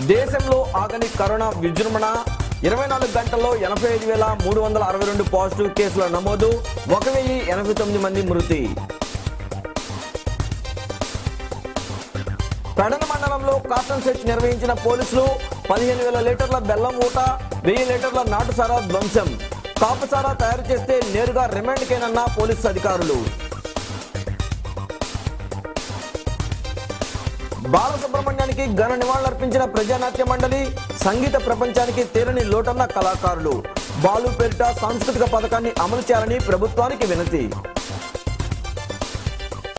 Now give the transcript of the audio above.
దేశంలో ఆగని కరోనా విజృంభణ ఇరవై నాలుగు గంటల్లో ఎనభై ఐదు వేల మూడు వందల అరవై రెండు పాజిటివ్ కేసుల నమోదు ఒక వెయ్యి ఎనభై తొమ్మిది మంది మృతి పెడన మండలంలో కాటన్ సెర్చ్ నిర్వహించిన పోలీసులు పదిహేను వేల లీటర్ల బెల్లం ఊట వెయ్యి లీటర్ల నాటుసారా ధ్వంసం కాపుసారా తయారు చేస్తే నేరుగా రిమాండ్కేనన్న పోలీసు అధికారులు బాలసుబ్రహ్మణ్యానికి ఘన నివాళులర్పించిన ప్రజానాట్య మండలి సంగీత ప్రపంచానికి తీరని లోటన్న కళాకారులు బాలు పేరిట సాంస్కృతిక పథకాన్ని అమలు చేయాలని ప్రభుత్వానికి వినతి